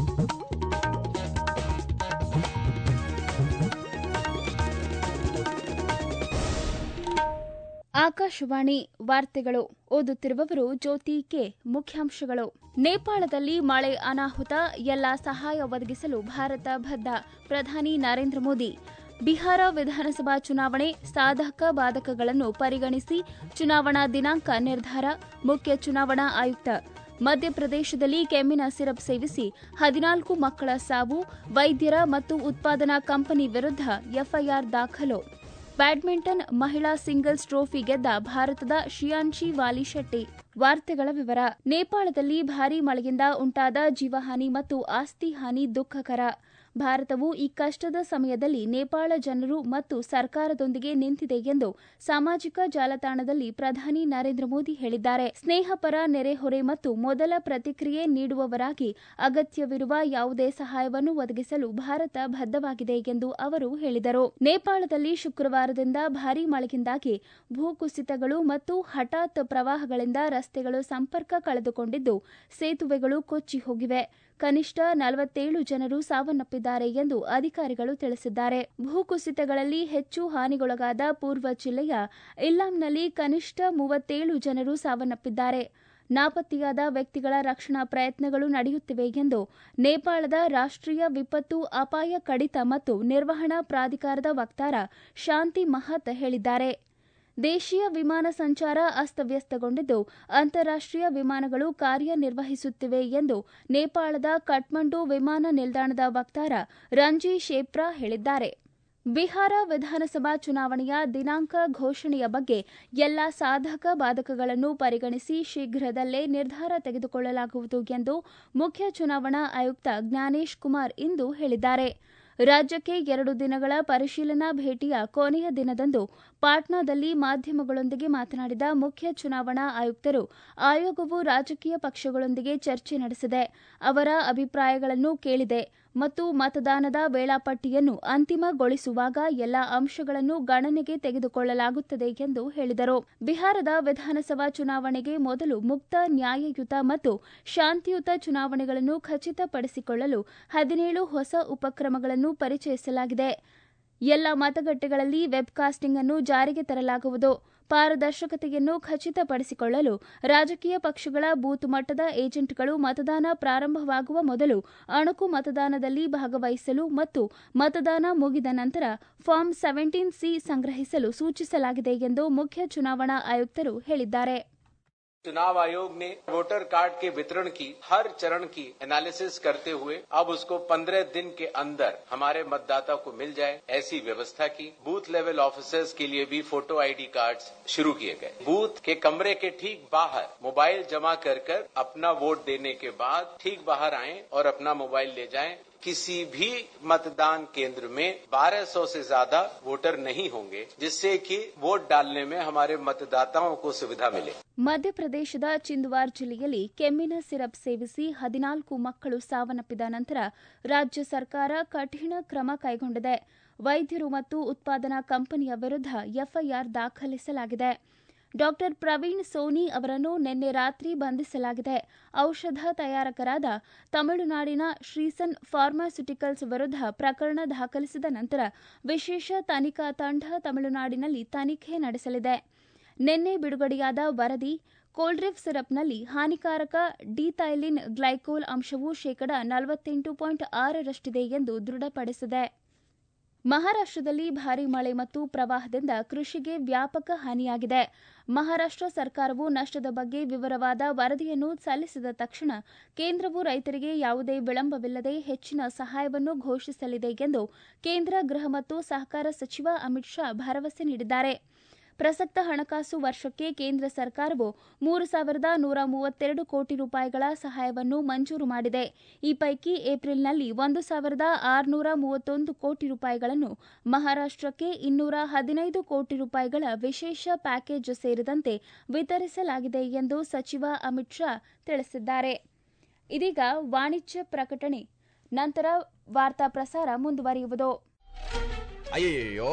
ಆಕಾಶವಾಣಿ ವಾರ್ತೆಗಳು ಓದುತ್ತಿರುವವರು ಜ್ಯೋತಿ ಕೆ ಮುಖ್ಯಾಂಶಗಳು ನೇಪಾಳದಲ್ಲಿ ಮಳೆ ಅನಾಹುತ ಎಲ್ಲ ಸಹಾಯ ಒದಗಿಸಲು ಭಾರತ ಬದ್ಧ ಪ್ರಧಾನಿ ನರೇಂದ್ರ ಮೋದಿ ಬಿಹಾರ ವಿಧಾನಸಭಾ ಚುನಾವಣೆ ಸಾಧಕ ಬಾಧಕಗಳನ್ನು ಪರಿಗಣಿಸಿ ಚುನಾವಣಾ ದಿನಾಂಕ ನಿರ್ಧಾರ ಮುಖ್ಯ ಚುನಾವಣಾ ಆಯುಕ್ತ ಮಧ್ಯಪ್ರದೇಶದಲ್ಲಿ ಕೆಮ್ಮಿನ ಸಿರಪ್ ಸೇವಿಸಿ ಹದಿನಾಲ್ಕು ಮಕ್ಕಳ ಸಾವು ವೈದ್ಯರ ಮತ್ತು ಉತ್ಪಾದನಾ ಕಂಪನಿ ವಿರುದ್ಧ ಎಫ್ಐಆರ್ ದಾಖಲು ಬ್ಯಾಡ್ಮಿಂಟನ್ ಮಹಿಳಾ ಸಿಂಗಲ್ಸ್ ಟ್ರೋಫಿ ಗೆದ್ದ ಭಾರತದ ಶಿಯಾನ್ಶಿ ವಾಲಿ ಶೆಟ್ಟಿ ವಾರ್ತೆಗಳ ವಿವರ ನೇಪಾಳದಲ್ಲಿ ಭಾರೀ ಮಳೆಯಿಂದ ಉಂಟಾದ ಜೀವಹಾನಿ ಮತ್ತು ಆಸ್ತಿ ಹಾನಿ ದುಃಖಕರ ಭಾರತವು ಈ ಕಷ್ಟದ ಸಮಯದಲ್ಲಿ ನೇಪಾಳ ಜನರು ಮತ್ತು ಸರ್ಕಾರದೊಂದಿಗೆ ನಿಂತಿದೆ ಎಂದು ಸಾಮಾಜಿಕ ಜಾಲತಾಣದಲ್ಲಿ ಪ್ರಧಾನಿ ನರೇಂದ್ರ ಮೋದಿ ಹೇಳಿದ್ದಾರೆ ಸ್ನೇಹಪರ ನೆರೆಹೊರೆ ಮತ್ತು ಮೊದಲ ಪ್ರತಿಕ್ರಿಯೆ ನೀಡುವವರಾಗಿ ಅಗತ್ಯವಿರುವ ಯಾವುದೇ ಸಹಾಯವನ್ನು ಒದಗಿಸಲು ಭಾರತ ಬದ್ಧವಾಗಿದೆ ಎಂದು ಅವರು ಹೇಳಿದರು ನೇಪಾಳದಲ್ಲಿ ಶುಕ್ರವಾರದಿಂದ ಭಾರೀ ಮಳೆಯಿಂದಾಗಿ ಭೂಕುಸಿತಗಳು ಮತ್ತು ಹಠಾತ್ ಪ್ರವಾಹಗಳಿಂದ ರಸ್ತೆಗಳು ಸಂಪರ್ಕ ಕಳೆದುಕೊಂಡಿದ್ದು ಸೇತುವೆಗಳು ಕೊಚ್ಚಿ ಹೋಗಿವೆ ಕನಿಷ್ಠ ನಲವತ್ತೇಳು ಜನರು ಸಾವನ್ನಪ್ಪಿದ್ದಾರೆ ಎಂದು ಅಧಿಕಾರಿಗಳು ತಿಳಿಸಿದ್ದಾರೆ ಭೂಕುಸಿತಗಳಲ್ಲಿ ಹೆಚ್ಚು ಹಾನಿಗೊಳಗಾದ ಪೂರ್ವ ಜಿಲ್ಲೆಯ ಇಲ್ಲಾಂನಲ್ಲಿ ಕನಿಷ್ಠ ಮೂವತ್ತೇಳು ಜನರು ಸಾವನ್ನಪ್ಪಿದ್ದಾರೆ ನಾಪತ್ತೆಯಾದ ವ್ಯಕ್ತಿಗಳ ರಕ್ಷಣಾ ಪ್ರಯತ್ನಗಳು ನಡೆಯುತ್ತಿವೆ ಎಂದು ನೇಪಾಳದ ರಾಷ್ಟೀಯ ವಿಪತ್ತು ಅಪಾಯ ಕಡಿತ ಮತ್ತು ನಿರ್ವಹಣಾ ಪ್ರಾಧಿಕಾರದ ವಕ್ತಾರ ಶಾಂತಿ ಮಹತ್ ಹೇಳಿದ್ದಾರೆ ದೇಶೀಯ ವಿಮಾನ ಸಂಚಾರ ಅಸ್ತವ್ಯಸ್ತಗೊಂಡಿದ್ದು ಅಂತಾರಾಷ್ಟೀಯ ವಿಮಾನಗಳು ಕಾರ್ಯನಿರ್ವಹಿಸುತ್ತಿವೆ ಎಂದು ನೇಪಾಳದ ಕಠ್ಮಂಡು ವಿಮಾನ ನಿಲ್ದಾಣದ ವಕ್ತಾರ ರಂಜಿ ಶೇಪ್ರಾ ಹೇಳಿದ್ದಾರೆ ಬಿಹಾರ ವಿಧಾನಸಭಾ ಚುನಾವಣೆಯ ದಿನಾಂಕ ಘೋಷಣೆಯ ಬಗ್ಗೆ ಎಲ್ಲ ಸಾಧಕ ಬಾಧಕಗಳನ್ನು ಪರಿಗಣಿಸಿ ಶೀಘ್ರದಲ್ಲೇ ನಿರ್ಧಾರ ತೆಗೆದುಕೊಳ್ಳಲಾಗುವುದು ಎಂದು ಮುಖ್ಯ ಚುನಾವಣಾ ಆಯುಕ್ತ ಜ್ಞಾನೇಶ್ ಕುಮಾರ್ ಇಂದು ಹೇಳಿದ್ದಾರೆ ರಾಜ್ಯಕ್ಕೆ ಎರಡು ದಿನಗಳ ಪರಿಶೀಲನಾ ಭೇಟಿಯ ಕೊನೆಯ ದಿನದಂದು ಪಾಟ್ನಾದಲ್ಲಿ ಮಾಧ್ಯಮಗಳೊಂದಿಗೆ ಮಾತನಾಡಿದ ಮುಖ್ಯ ಚುನಾವಣಾ ಆಯುಕ್ತರು ಆಯೋಗವು ರಾಜಕೀಯ ಪಕ್ಷಗಳೊಂದಿಗೆ ಚರ್ಚೆ ನಡೆಸಿದೆ ಅವರ ಅಭಿಪ್ರಾಯಗಳನ್ನು ಕೇಳಿದೆ ಮತ್ತು ಮತದಾನದ ವೇಳಾಪಟ್ಟಿಯನ್ನು ಅಂತಿಮಗೊಳಿಸುವಾಗ ಎಲ್ಲ ಅಂಶಗಳನ್ನು ಗಣನೆಗೆ ತೆಗೆದುಕೊಳ್ಳಲಾಗುತ್ತದೆ ಎಂದು ಹೇಳಿದರು ಬಿಹಾರದ ವಿಧಾನಸಭಾ ಚುನಾವಣೆಗೆ ಮೊದಲು ಮುಕ್ತ ನ್ಯಾಯಯುತ ಮತ್ತು ಶಾಂತಿಯುತ ಚುನಾವಣೆಗಳನ್ನು ಖಚಿತಪಡಿಸಿಕೊಳ್ಳಲು ಹದಿನೇಳು ಹೊಸ ಉಪಕ್ರಮಗಳನ್ನು ಪರಿಚಯಿಸಲಾಗಿದೆ ಎಲ್ಲ ಮತಗಟ್ಟೆಗಳಲ್ಲಿ ವೆಬ್ಕಾಸ್ಟಿಂಗ್ ಅನ್ನು ಜಾರಿಗೆ ತರಲಾಗುವುದು ಪಾರದರ್ಶಕತೆಯನ್ನು ಖಚಿತಪಡಿಸಿಕೊಳ್ಳಲು ರಾಜಕೀಯ ಪಕ್ಷಗಳ ಬೂತ್ ಮಟ್ಟದ ಏಜೆಂಟ್ಗಳು ಮತದಾನ ಪ್ರಾರಂಭವಾಗುವ ಮೊದಲು ಅಣುಕು ಮತದಾನದಲ್ಲಿ ಭಾಗವಹಿಸಲು ಮತ್ತು ಮತದಾನ ಮುಗಿದ ನಂತರ ಫಾರ್ಮ್ ಸೆವೆಂಟೀನ್ ಸಿ ಸಂಗ್ರಹಿಸಲು ಸೂಚಿಸಲಾಗಿದೆ ಎಂದು ಮುಖ್ಯ ಚುನಾವಣಾ ಆಯುಕ್ತರು ಹೇಳಿದ್ದಾರೆ चुनाव आयोग ने वोटर कार्ड के वितरण की हर चरण की एनालिसिस करते हुए अब उसको पंद्रह दिन के अंदर हमारे मतदाता को मिल जाए ऐसी व्यवस्था की बूथ लेवल ऑफिसर्स के लिए भी फोटो आईडी कार्ड्स शुरू किए गए बूथ के कमरे के ठीक बाहर मोबाइल जमा कर कर अपना वोट देने के बाद ठीक बाहर आए और अपना मोबाइल ले जाएं किसी भी मतदान केंद्र में 1200 से ज्यादा वोटर नहीं होंगे जिससे कि वोट डालने में हमारे मतदाताओं को सुविधा मिले ಮಧ್ಯಪ್ರದೇಶದ ಚಿಂದ್ವಾರ್ ಜಿಲ್ಲೆಯಲ್ಲಿ ಕೆಮ್ಮಿನ ಸಿರಪ್ ಸೇವಿಸಿ ಹದಿನಾಲ್ಕು ಮಕ್ಕಳು ಸಾವನ್ನಪ್ಪಿದ ನಂತರ ರಾಜ್ಯ ಸರ್ಕಾರ ಕಠಿಣ ಕ್ರಮ ಕೈಗೊಂಡಿದೆ ವೈದ್ಯರು ಮತ್ತು ಉತ್ಪಾದನಾ ಕಂಪನಿಯ ವಿರುದ್ಧ ಎಫ್ಐಆರ್ ದಾಖಲಿಸಲಾಗಿದೆ ಡಾ ಪ್ರವೀಣ್ ಸೋನಿ ಅವರನ್ನು ನಿನ್ನೆ ರಾತ್ರಿ ಬಂಧಿಸಲಾಗಿದೆ ಔಷಧ ತಯಾರಕರಾದ ತಮಿಳುನಾಡಿನ ಶ್ರೀಸನ್ ಫಾರ್ಮಾಸ್ಯುಟಿಕಲ್ಸ್ ವಿರುದ್ಧ ಪ್ರಕರಣ ದಾಖಲಿಸಿದ ನಂತರ ವಿಶೇಷ ತನಿಖಾ ತಂಡ ತಮಿಳುನಾಡಿನಲ್ಲಿ ತನಿಖೆ ನಡೆಸಲಿದೆ ನಿನ್ನೆ ಬಿಡುಗಡೆಯಾದ ವರದಿ ಕೋಲ್ಡ್ರಿಫ್ ಸಿರಪ್ನಲ್ಲಿ ಹಾನಿಕಾರಕ ಡಿಥೈಲಿನ್ ಗ್ಲೈಕೋಲ್ ಅಂಶವು ಶೇಕಡ ನಲವತ್ತೆಂಟು ಪಾಯಿಂಟ್ ಆರರಷ್ಟಿದೆ ಎಂದು ದೃಢಪಡಿಸಿದೆ ಮಹಾರಾಷ್ಟದಲ್ಲಿ ಭಾರೀ ಮಳೆ ಮತ್ತು ಪ್ರವಾಹದಿಂದ ಕೃಷಿಗೆ ವ್ಯಾಪಕ ಹಾನಿಯಾಗಿದೆ ಮಹಾರಾಷ್ಟ ಸರ್ಕಾರವು ನಷ್ಟದ ಬಗ್ಗೆ ವಿವರವಾದ ವರದಿಯನ್ನು ಸಲ್ಲಿಸಿದ ತಕ್ಷಣ ಕೇಂದ್ರವು ರೈತರಿಗೆ ಯಾವುದೇ ವಿಳಂಬವಿಲ್ಲದೆ ಹೆಚ್ಚಿನ ಸಹಾಯವನ್ನು ಘೋಷಿಸಲಿದೆ ಎಂದು ಕೇಂದ್ರ ಗೃಹ ಮತ್ತು ಸಹಕಾರ ಸಚಿವ ಅಮಿತ್ ಶಾ ಭರವಸೆ ನೀಡಿದ್ದಾರೆ ಪ್ರಸಕ್ತ ಹಣಕಾಸು ವರ್ಷಕ್ಕೆ ಕೇಂದ್ರ ಸರ್ಕಾರವು ಮೂರು ಸಾವಿರದ ನೂರ ಮೂವತ್ತೆರಡು ಕೋಟಿ ರೂಪಾಯಿಗಳ ಸಹಾಯವನ್ನು ಮಂಜೂರು ಮಾಡಿದೆ ಈ ಪೈಕಿ ಏಪ್ರಿಲ್ನಲ್ಲಿ ಒಂದು ಸಾವಿರದ ಆರುನೂರ ಮೂವತ್ತೊಂದು ಕೋಟಿ ರೂಪಾಯಿಗಳನ್ನು ಮಹಾರಾಷ್ಟಕ್ಕೆ ಇನ್ನೂರ ಹದಿನೈದು ಕೋಟಿ ರೂಪಾಯಿಗಳ ವಿಶೇಷ ಪ್ಯಾಕೇಜ್ ಸೇರಿದಂತೆ ವಿತರಿಸಲಾಗಿದೆ ಎಂದು ಸಚಿವ ಅಮಿತ್ ಶಾ ತಿಳಿಸಿದ್ದಾರೆ ಇದೀಗ ವಾಣಿಜ್ಯ ಪ್ರಕಟಣೆ ನಂತರ ವಾರ್ತಾ ಪ್ರಸಾರ ಮುಂದುವರಿಯುವುದು ಅಯ್ಯಯ್ಯೋ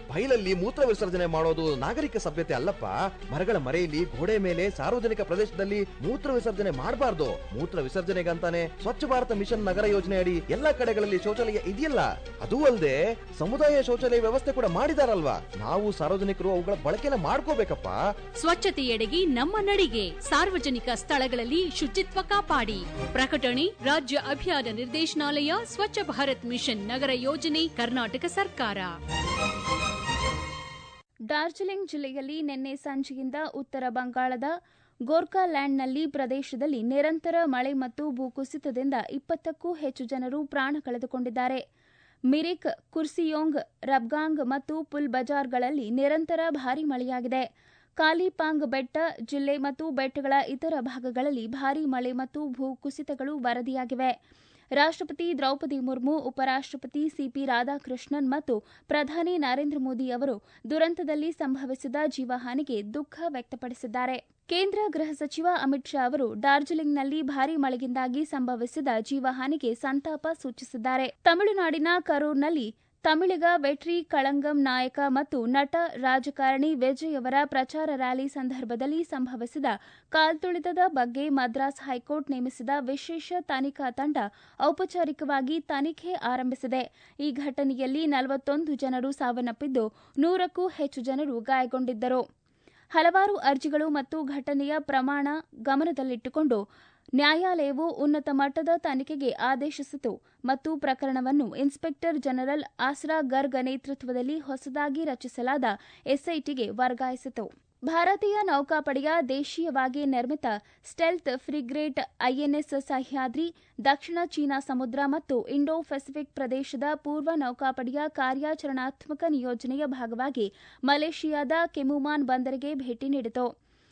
ಬೈಲಲ್ಲಿ ಮೂತ್ರ ವಿಸರ್ಜನೆ ಮಾಡೋದು ನಾಗರಿಕ ಸಭ್ಯತೆ ಅಲ್ಲಪ್ಪ ಮರಗಳ ಮರೆಯಲ್ಲಿ ಗೋಡೆ ಮೇಲೆ ಸಾರ್ವಜನಿಕ ಪ್ರದೇಶದಲ್ಲಿ ಮೂತ್ರ ವಿಸರ್ಜನೆ ಮಾಡಬಾರ್ದು ಮೂತ್ರ ವಿಸರ್ಜನೆಗಂತಾನೆ ಸ್ವಚ್ಛ ಭಾರತ ಮಿಷನ್ ನಗರ ಯೋಜನೆ ಅಡಿ ಎಲ್ಲಾ ಕಡೆಗಳಲ್ಲಿ ಶೌಚಾಲಯ ಇದೆಯಲ್ಲ ಅದೂ ಅಲ್ಲದೆ ಸಮುದಾಯ ಶೌಚಾಲಯ ವ್ಯವಸ್ಥೆ ಕೂಡ ಮಾಡಿದಾರಲ್ವಾ ನಾವು ಸಾರ್ವಜನಿಕರು ಅವುಗಳ ಬಳಕೆನ ಮಾಡ್ಕೋಬೇಕಪ್ಪ ಸ್ವಚ್ಛತೆಯೆಡೆಗೆ ನಮ್ಮ ನಡಿಗೆ ಸಾರ್ವಜನಿಕ ಸ್ಥಳಗಳಲ್ಲಿ ಶುಚಿತ್ವ ಕಾಪಾಡಿ ಪ್ರಕಟಣೆ ರಾಜ್ಯ ಅಭಿಯಾನ ನಿರ್ದೇಶನಾಲಯ ಸ್ವಚ್ಛ ಭಾರತ್ ಮಿಷನ್ ನಗರ ಯೋಜನೆ ಕರ್ನಾಟಕ ಸರ್ಕಾರ ಡಾರ್ಜಿಲಿಂಗ್ ಜಿಲ್ಲೆಯಲ್ಲಿ ನಿನ್ನೆ ಸಂಜೆಯಿಂದ ಉತ್ತರ ಬಂಗಾಳದ ಗೋರ್ಖಾಲ್ಯಾಂಡ್ನಲ್ಲಿ ಪ್ರದೇಶದಲ್ಲಿ ನಿರಂತರ ಮಳೆ ಮತ್ತು ಭೂಕುಸಿತದಿಂದ ಇಪ್ಪತ್ತಕ್ಕೂ ಹೆಚ್ಚು ಜನರು ಪ್ರಾಣ ಕಳೆದುಕೊಂಡಿದ್ದಾರೆ ಮಿರಿಕ್ ಕುರ್ಸಿಯೋಂಗ್ ರಬ್ಗಾಂಗ್ ಮತ್ತು ಪುಲ್ ಬಜಾರ್ಗಳಲ್ಲಿ ನಿರಂತರ ಭಾರೀ ಮಳೆಯಾಗಿದೆ ಕಾಲಿಪಾಂಗ್ ಬೆಟ್ಟ ಜಿಲ್ಲೆ ಮತ್ತು ಬೆಟ್ಟಗಳ ಇತರ ಭಾಗಗಳಲ್ಲಿ ಭಾರೀ ಮಳೆ ಮತ್ತು ಭೂಕುಸಿತಗಳು ವರದಿಯಾಗಿವೆ ರಾಷ್ಟ್ರಪತಿ ದ್ರೌಪದಿ ಮುರ್ಮು ಉಪರಾಷ್ಟ್ರಪತಿ ಸಿಪಿ ರಾಧಾಕೃಷ್ಣನ್ ಮತ್ತು ಪ್ರಧಾನಿ ನರೇಂದ್ರ ಮೋದಿ ಅವರು ದುರಂತದಲ್ಲಿ ಸಂಭವಿಸಿದ ಜೀವಹಾನಿಗೆ ದುಃಖ ವ್ಯಕ್ತಪಡಿಸಿದ್ದಾರೆ ಕೇಂದ್ರ ಗೃಹ ಸಚಿವ ಅಮಿತ್ ಶಾ ಅವರು ಡಾರ್ಜಿಲಿಂಗ್ನಲ್ಲಿ ಭಾರೀ ಮಳೆಯಿಂದಾಗಿ ಸಂಭವಿಸಿದ ಜೀವಹಾನಿಗೆ ಸಂತಾಪ ಸೂಚಿಸಿದ್ದಾರೆ ತಮಿಳುನಾಡಿನ ಕರೂರ್ನಲ್ಲಿ ತಮಿಳಿಗ ವೆಟ್ರಿ ಕಳಂಗಂ ನಾಯಕ ಮತ್ತು ನಟ ರಾಜಕಾರಣಿ ವಿಜಯ್ ಅವರ ಪ್ರಚಾರ ರ್ಯಾಲಿ ಸಂದರ್ಭದಲ್ಲಿ ಸಂಭವಿಸಿದ ಕಾಲ್ತುಳಿತದ ಬಗ್ಗೆ ಮದ್ರಾಸ್ ಹೈಕೋರ್ಟ್ ನೇಮಿಸಿದ ವಿಶೇಷ ತನಿಖಾ ತಂಡ ಔಪಚಾರಿಕವಾಗಿ ತನಿಖೆ ಆರಂಭಿಸಿದೆ ಈ ಘಟನೆಯಲ್ಲಿ ನಲವತ್ತೊಂದು ಜನರು ಸಾವನ್ನಪ್ಪಿದ್ದು ನೂರಕ್ಕೂ ಹೆಚ್ಚು ಜನರು ಗಾಯಗೊಂಡಿದ್ದರು ಹಲವಾರು ಅರ್ಜಿಗಳು ಮತ್ತು ಘಟನೆಯ ಪ್ರಮಾಣ ಗಮನದಲ್ಲಿಟ್ಟುಕೊಂಡು ನ್ಯಾಯಾಲಯವು ಉನ್ನತ ಮಟ್ಟದ ತನಿಖೆಗೆ ಆದೇಶಿಸಿತು ಮತ್ತು ಪ್ರಕರಣವನ್ನು ಇನ್ಸ್ಪೆಕ್ಟರ್ ಜನರಲ್ ಆಸ್ರಾ ಗರ್ಗ್ ನೇತೃತ್ವದಲ್ಲಿ ಹೊಸದಾಗಿ ರಚಿಸಲಾದ ಎಸ್ಐಟಿಗೆ ವರ್ಗಾಯಿಸಿತು ಭಾರತೀಯ ನೌಕಾಪಡೆಯ ದೇಶೀಯವಾಗಿ ನಿರ್ಮಿತ ಸ್ಟೆಲ್ತ್ ಫ್ರಿಗ್ರೇಟ್ ಐಎನ್ಎಸ್ ಸಹ್ಯಾದ್ರಿ ದಕ್ಷಿಣ ಚೀನಾ ಸಮುದ್ರ ಮತ್ತು ಇಂಡೋ ಪೆಸಿಫಿಕ್ ಪ್ರದೇಶದ ಪೂರ್ವ ನೌಕಾಪಡೆಯ ಕಾರ್ಯಾಚರಣಾತ್ಮಕ ನಿಯೋಜನೆಯ ಭಾಗವಾಗಿ ಮಲೇಷಿಯಾದ ಕೆಮುಮಾನ್ ಬಂದರಿಗೆ ಭೇಟಿ ನೀಡಿತು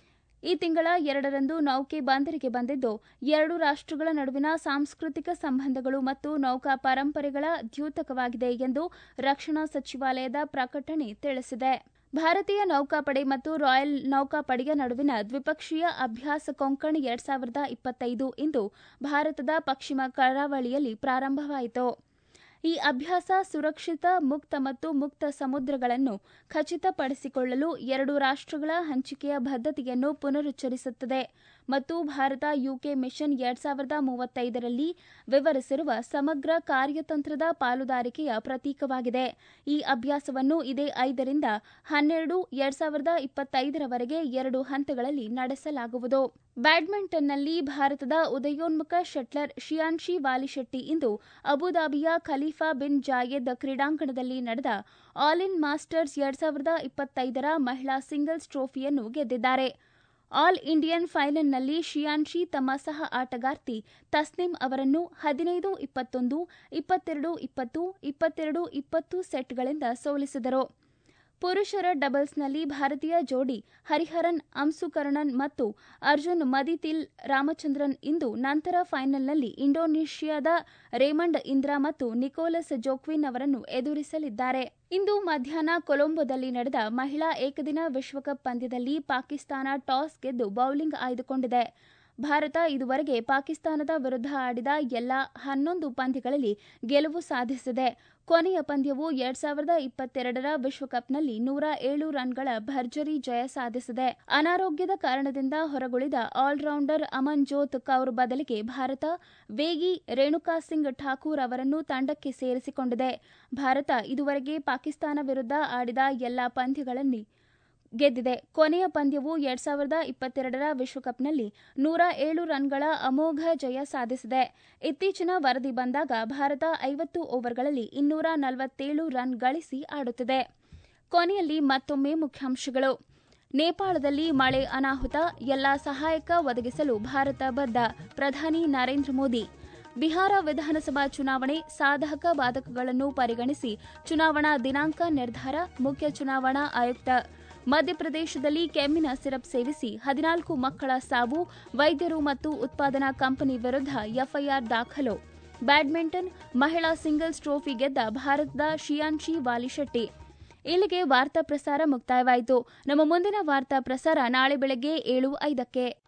ಈ ತಿಂಗಳ ಎರಡರಂದು ನೌಕೆ ಬಂದರಿಗೆ ಬಂದಿದ್ದು ಎರಡು ರಾಷ್ಟಗಳ ನಡುವಿನ ಸಾಂಸ್ಕೃತಿಕ ಸಂಬಂಧಗಳು ಮತ್ತು ನೌಕಾ ಪರಂಪರೆಗಳ ದ್ಯೋತಕವಾಗಿದೆ ಎಂದು ರಕ್ಷಣಾ ಸಚಿವಾಲಯದ ಪ್ರಕಟಣೆ ತಿಳಿಸಿದೆ ಭಾರತೀಯ ನೌಕಾಪಡೆ ಮತ್ತು ರಾಯಲ್ ನೌಕಾಪಡೆಯ ನಡುವಿನ ದ್ವಿಪಕ್ಷೀಯ ಅಭ್ಯಾಸ ಕೊಂಕಣ್ ಎರಡ್ ಸಾವಿರದ ಇಪ್ಪತ್ತೈದು ಇಂದು ಭಾರತದ ಪಶ್ಚಿಮ ಕರಾವಳಿಯಲ್ಲಿ ಪ್ರಾರಂಭವಾಯಿತು ಈ ಅಭ್ಯಾಸ ಸುರಕ್ಷಿತ ಮುಕ್ತ ಮತ್ತು ಮುಕ್ತ ಸಮುದ್ರಗಳನ್ನು ಖಚಿತಪಡಿಸಿಕೊಳ್ಳಲು ಎರಡು ರಾಷ್ಟಗಳ ಹಂಚಿಕೆಯ ಬದ್ಧತೆಯನ್ನು ಪುನರುಚ್ಚರಿಸುತ್ತದೆ ಮತ್ತು ಭಾರತ ಯುಕೆ ಮಿಷನ್ ಎರಡ್ ಸಾವಿರದ ಮೂವತ್ತೈದರಲ್ಲಿ ವಿವರಿಸಿರುವ ಸಮಗ್ರ ಕಾರ್ಯತಂತ್ರದ ಪಾಲುದಾರಿಕೆಯ ಪ್ರತೀಕವಾಗಿದೆ ಈ ಅಭ್ಯಾಸವನ್ನು ಇದೇ ಐದರಿಂದ ಹನ್ನೆರಡು ಎರಡ್ ಸಾವಿರದ ಇಪ್ಪತ್ತೈದರವರೆಗೆ ಎರಡು ಹಂತಗಳಲ್ಲಿ ನಡೆಸಲಾಗುವುದು ಬ್ಯಾಡ್ಮಿಂಟನ್ನಲ್ಲಿ ಭಾರತದ ಉದಯೋನ್ಮುಖ ಶಟ್ಲರ್ ಶಿಯಾನ್ಶಿ ವಾಲಿಶೆಟ್ಟಿ ಇಂದು ಅಬುದಾಬಿಯ ಖಲೀಫಾ ಬಿನ್ ಜಾಯೆದ್ ಕ್ರೀಡಾಂಗಣದಲ್ಲಿ ನಡೆದ ಆಲ್ ಇನ್ ಮಾಸ್ಟರ್ಸ್ ಎರಡ್ ಸಾವಿರದ ಇಪ್ಪತ್ತೈದರ ಮಹಿಳಾ ಸಿಂಗಲ್ಸ್ ಟ್ರೋಫಿಯನ್ನು ಗೆದ್ದಿದ್ದಾರೆ ಆಲ್ ಇಂಡಿಯನ್ ಫೈನಲ್ನಲ್ಲಿ ಶಿಯಾನ್ಶಿ ತಮ್ಮ ಸಹ ಆಟಗಾರ್ತಿ ತಸ್ನಿಂ ಅವರನ್ನು ಹದಿನೈದು ಇಪ್ಪತ್ತೊಂದು ಇಪ್ಪತ್ತೆರಡು ಇಪ್ಪತ್ತು ಇಪ್ಪತ್ತೆರಡು ಇಪ್ಪತ್ತು ಸೆಟ್ಗಳಿಂದ ಸೋಲಿಸಿದರು ಪುರುಷರ ಡಬಲ್ಸ್ನಲ್ಲಿ ಭಾರತೀಯ ಜೋಡಿ ಹರಿಹರನ್ ಅಂಸುಕರಣನ್ ಮತ್ತು ಅರ್ಜುನ್ ಮದಿತಿಲ್ ರಾಮಚಂದ್ರನ್ ಇಂದು ನಂತರ ಫೈನಲ್ನಲ್ಲಿ ಇಂಡೋನೇಷ್ಯಾದ ರೇಮಂಡ್ ಇಂದ್ರಾ ಮತ್ತು ನಿಕೋಲಸ್ ಜೋಕ್ವಿನ್ ಅವರನ್ನು ಎದುರಿಸಲಿದ್ದಾರೆ ಇಂದು ಮಧ್ಯಾಹ್ನ ಕೊಲಂಬೋದಲ್ಲಿ ನಡೆದ ಮಹಿಳಾ ಏಕದಿನ ವಿಶ್ವಕಪ್ ಪಂದ್ಯದಲ್ಲಿ ಪಾಕಿಸ್ತಾನ ಟಾಸ್ ಗೆದ್ದು ಬೌಲಿಂಗ್ ಆಯ್ದುಕೊಂಡಿದೆ ಭಾರತ ಇದುವರೆಗೆ ಪಾಕಿಸ್ತಾನದ ವಿರುದ್ಧ ಆಡಿದ ಎಲ್ಲಾ ಹನ್ನೊಂದು ಪಂದ್ಯಗಳಲ್ಲಿ ಗೆಲುವು ಸಾಧಿಸಿದೆ ಕೊನೆಯ ಪಂದ್ಯವು ಎರಡ್ ಸಾವಿರದ ಇಪ್ಪತ್ತೆರಡರ ವಿಶ್ವಕಪ್ನಲ್ಲಿ ನೂರ ಏಳು ರನ್ಗಳ ಭರ್ಜರಿ ಜಯ ಸಾಧಿಸಿದೆ ಅನಾರೋಗ್ಯದ ಕಾರಣದಿಂದ ಹೊರಗುಳಿದ ಆಲ್ರೌಂಡರ್ ಅಮನ್ಜೋತ್ ಕೌರ್ ಬದಲಿಗೆ ಭಾರತ ವೇಗಿ ರೇಣುಕಾ ಸಿಂಗ್ ಠಾಕೂರ್ ಅವರನ್ನು ತಂಡಕ್ಕೆ ಸೇರಿಸಿಕೊಂಡಿದೆ ಭಾರತ ಇದುವರೆಗೆ ಪಾಕಿಸ್ತಾನ ವಿರುದ್ಧ ಆಡಿದ ಎಲ್ಲಾ ಪಂದ್ಯಗಳಲ್ಲಿ ಗೆದ್ದಿದೆ ಕೊನೆಯ ಪಂದ್ಯವು ಎರಡ್ ಸಾವಿರದ ಇಪ್ಪತ್ತೆರಡರ ವಿಶ್ವಕಪ್ನಲ್ಲಿ ನೂರ ಏಳು ರನ್ಗಳ ಅಮೋಘ ಜಯ ಸಾಧಿಸಿದೆ ಇತ್ತೀಚಿನ ವರದಿ ಬಂದಾಗ ಭಾರತ ಐವತ್ತು ಓವರ್ಗಳಲ್ಲಿ ಇನ್ನೂರ ನಲವತ್ತೇಳು ರನ್ ಗಳಿಸಿ ಆಡುತ್ತಿದೆ ಕೊನೆಯಲ್ಲಿ ಮತ್ತೊಮ್ಮೆ ಮುಖ್ಯಾಂಶಗಳು ನೇಪಾಳದಲ್ಲಿ ಮಳೆ ಅನಾಹುತ ಎಲ್ಲಾ ಸಹಾಯಕ ಒದಗಿಸಲು ಭಾರತ ಬದ್ಧ ಪ್ರಧಾನಿ ನರೇಂದ್ರ ಮೋದಿ ಬಿಹಾರ ವಿಧಾನಸಭಾ ಚುನಾವಣೆ ಸಾಧಕ ಬಾಧಕಗಳನ್ನು ಪರಿಗಣಿಸಿ ಚುನಾವಣಾ ದಿನಾಂಕ ನಿರ್ಧಾರ ಮುಖ್ಯ ಚುನಾವಣಾ ಆಯುಕ್ತ ಮಧ್ಯಪ್ರದೇಶದಲ್ಲಿ ಕೆಮ್ಮಿನ ಸಿರಪ್ ಸೇವಿಸಿ ಹದಿನಾಲ್ಕು ಮಕ್ಕಳ ಸಾವು ವೈದ್ಯರು ಮತ್ತು ಉತ್ಪಾದನಾ ಕಂಪನಿ ವಿರುದ್ಧ ಎಫ್ಐಆರ್ ದಾಖಲು ಬ್ಯಾಡ್ಮಿಂಟನ್ ಮಹಿಳಾ ಸಿಂಗಲ್ಸ್ ಟ್ರೋಫಿ ಗೆದ್ದ ಭಾರತದ ಶಿಯಾನ್ಶಿ ವಾಲಿಶೆಟ್ಟಿ ಇಲ್ಲಿಗೆ ವಾರ್ತಾ ಪ್ರಸಾರ ಮುಕ್ತಾಯವಾಯಿತು ನಮ್ಮ ಮುಂದಿನ ವಾರ್ತಾ ಪ್ರಸಾರ ನಾಳೆ ಬೆಳಗ್ಗೆ ಏಳು ಐದಕ್ಕೆ